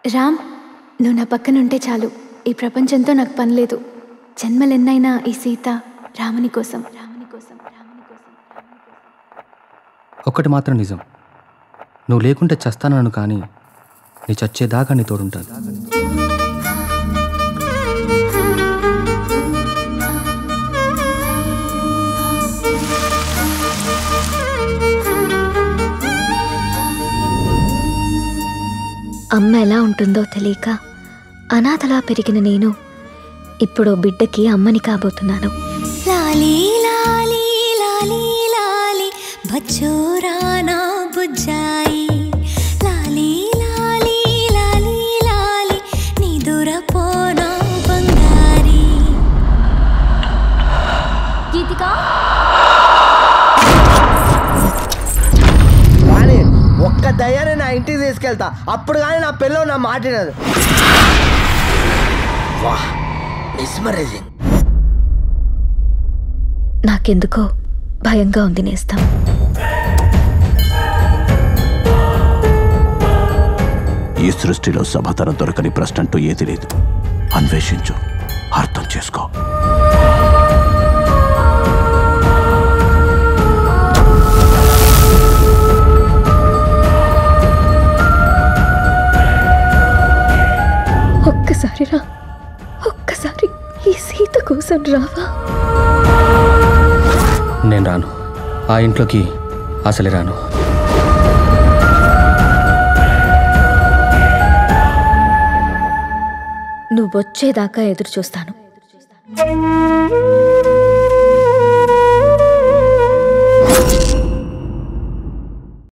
రామ్ నువ్వు నా పక్కన ఉంటే చాలు ఈ ప్రపంచంతో నాకు పని లేదు జన్మలెన్నైనా ఈ సీత రాముని కోసం రాముని కోసం రాముని కోసం ఒక్కటి మాత్రం నిజం నువ్వు లేకుంటే చస్తానను కానీ నీ చచ్చేదాకా నీ తోడుంటాను అమ్మ ఎలా ఉంటుందో తెలియక అనాథలా పెరిగిన నేను ఇప్పుడు బిడ్డకి అమ్మని కాబోతున్నాను లాలి లాలి లాలి లాలి బచ్చోరానా బుజ్జాయి లాలి లాలి లాలి లాలి నీ దూరపోనా బంగారి గీతిక కానీ ఒక్క దయ్యాన్ని నా ఇంటికి తీసుకెళ్తా అప్పుడు కానీ నా పిల్లలు నా మాట వినదు వా మిస్మరైజింగ్ నాకెందుకో భయంగా ఉంది నేస్తాం ఈ సృష్టిలో సమాధానం దొరకని ప్రశ్న అంటూ ఏది లేదు అన్వేషించు అర్థం చేసుకో ఒక్కసారి రా ఒక్కసారి ఈ సీత కోసం రావా నేను రాను ఆ ఇంట్లోకి అసలే రాను నువ్వొచ్చేదాకా ఎదురు చూస్తాను